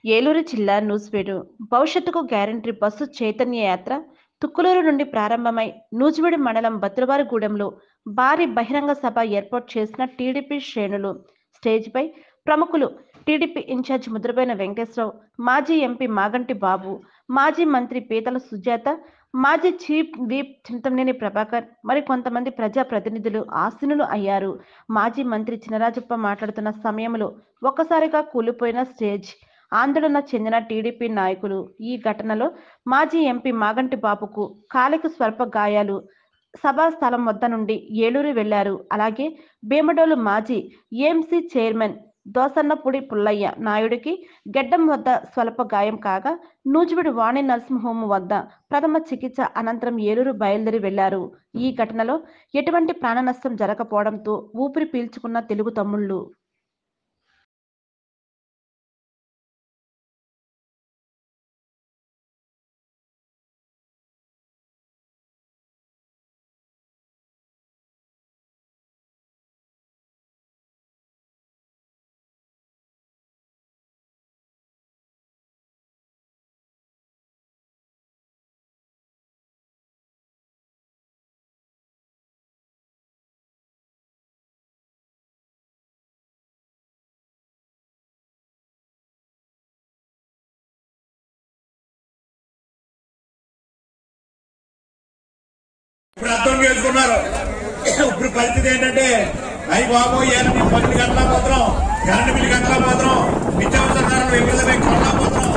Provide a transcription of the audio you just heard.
ఏలూరు జిల్లా నూజివీడు భవిష్యత్తుకు guarantee bus Chaitanya యాత్ర తుక్కులూరు నుండి ప్రారంభమై నూజివీడు మండలం బతులవారిగూడెంలో భారీ బహిరంగ సభ ఏర్పాటు చేసిన టీడీపీ శ్రేణులు స్టేజ్పై ప్రముఖులు టీడీపీ ఇన్ఛార్జ్ ముద్రబోయిన వెంకటేశ్వరరావు మాజీ ఎంపీ మాగంటి బాబు మాజీ మంత్రి పీతల సుజాత మాజీ చీఫ్ వీప్ చింతమనేని ప్రభాకర్ మరి కొంతమంది ప్రజా ప్రతినిధులు ఆసీనులు అయ్యారు మాజీ మంత్రి చినరాజప్ప మాట్లాడుతున్న సమయంలో ఒక్కసారిగా కూలిపోయిన స్టేజ్ ఆందోళన చెందిన టీడీపీ నాయకులు ఈ ఘటనలో మాజీ ఎంపీ మాగంటి బాబుకు కాలికి స్వల్ప గాయాలు సభా స్థలం వద్ద నుండి ఏలూరు వెళ్లారు అలాగే భీమడోలు మాజీ ఏఎంసీ చైర్మన్ దోసన్నపూడి పుల్లయ్య నాయుడికి గెడ్డం వద్ద స్వల్ప గాయం కాగా నూజివీడు వాణి నరసింహోము వద్ద ప్రథమ చికిత్స అనంతరం ఏలూరు బయలుదేరి వెళ్లారు ఈ ఘటనలో ఎటువంటి ప్రాణ నష్టం జరగకపోవడంతో ఊపిరి పీల్చుకున్న తెలుగు తమ్ముళ్ళు ఇప్పుడు అర్థం చేసుకున్నారు ఇప్పుడు పరిస్థితి ఏంటంటే అయ్యి బాబు ఏం పన్నెండు గంటల పోతున్నాం కరెంటు బిల్లు గంటల పోతున్నాం నిత్యావసర ధరలు విపరీతమైన కొనలేకపోతున్నాం